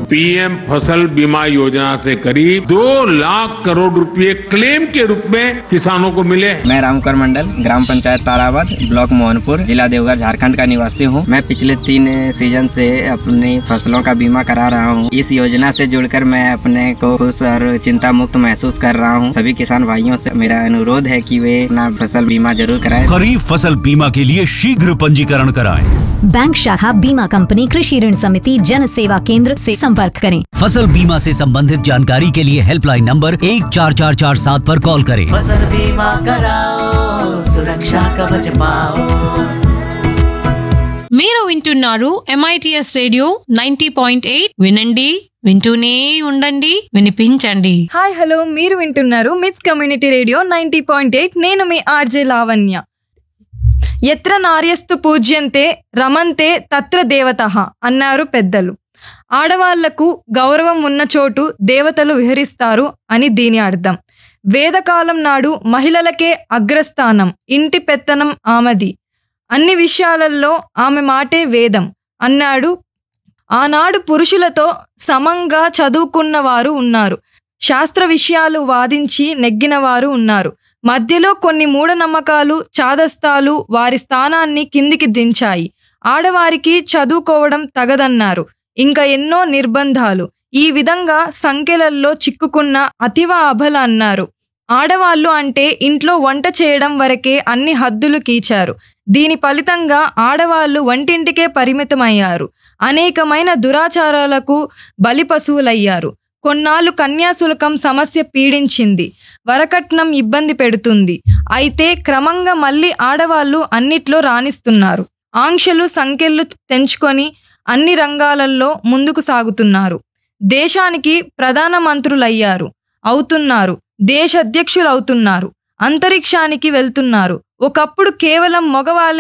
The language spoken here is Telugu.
पीएम फसल बीमा योजना से करीब दो लाख करोड़ रुपए क्लेम के रूप में किसानों को मिले हैं मैं रामकर मंडल ग्राम पंचायत तारावद ब्लॉक मोहनपुर जिला देवघर झारखंड का निवासी हूँ मैं पिछले तीन सीजन से अपनी फसलों का बीमा करा रहा हूँ इस योजना से जुड़कर मैं अपने को खुश और चिंता मुक्त महसूस कर रहा हूँ सभी किसान भाइयों से मेरा अनुरोध है कि वे अपना फसल बीमा जरूर कराएं खरीफ फसल बीमा के लिए शीघ्र पंजीकरण कराएं बैंक शाखा बीमा कंपनी कृषि ऋण समिति जन सेवा केंद्र से संपर्क करें फसल बीमा से संबंधित जानकारी के लिए हेल्पलाइन नंबर एक चार चार चार सात पर कॉल करें फसल बीमा कराओ सुरक्षा कवच पाओ మీరు వింటున్నారు M I T S radio ninety point eight వినండి వింటూనే ఉండండి వినిపించండి హాయ్ హలో మీరు వింటున్నారు MITS community radio ninety point eight నేను మీ ఆర్జే లావణ్య ఎత్ర నార్యస్తు పూజ్యంతే రమంతే తత్ర దేవత అన్నారు పెద్దలు ఆడవాళ్లకు గౌరవం ఉన్న చోటు దేవతలు విహరిస్తారు అని దీని అర్థం వేదకాలం నాడు మహిళలకే అగ్రస్థానం ఇంటి పెత్తనం ఆమెది అన్ని విషయాలలో ఆమె మాటే వేదం అన్నాడు ఆనాడు పురుషులతో సమంగా చదువుకున్న వారు ఉన్నారు శాస్త్ర విషయాలు వాదించి నెగ్గిన వారు ఉన్నారు మధ్యలో కొన్ని మూఢనమ్మకాలు చాదస్తాలు వారి స్థానాన్ని కిందికి దించాయి ఆడవారికి చదువుకోవడం తగదన్నారు ఇంకా ఎన్నో నిర్బంధాలు ఈ విధంగా సంఖ్యలలో చిక్కుకున్న అతివ అబల అన్నారు ఆడవాళ్ళు అంటే ఇంట్లో వంట చేయడం వరకే అన్ని హద్దులు కీచారు దీని ఫలితంగా ఆడవాళ్ళు వంటింటికే పరిమితమయ్యారు అనేకమైన దురాచారాలకు బలిపశువులయ్యారు కొన్నాళ్ళు కన్యాశుల్కం సమస్య పీడించింది వరకట్నం ఇబ్బంది పెడుతుంది అయితే క్రమంగా మళ్ళీ ఆడవాళ్ళు అన్నిట్లో రాణిస్తున్నారు ఆంక్షలు సంఖ్యలు తెంచుకొని అన్ని రంగాలలో ముందుకు సాగుతున్నారు దేశానికి ప్రధాన మంత్రులయ్యారు అవుతున్నారు దేశ అధ్యక్షులు అవుతున్నారు అంతరిక్షానికి వెళ్తున్నారు ఒకప్పుడు కేవలం మగవాళ్ళే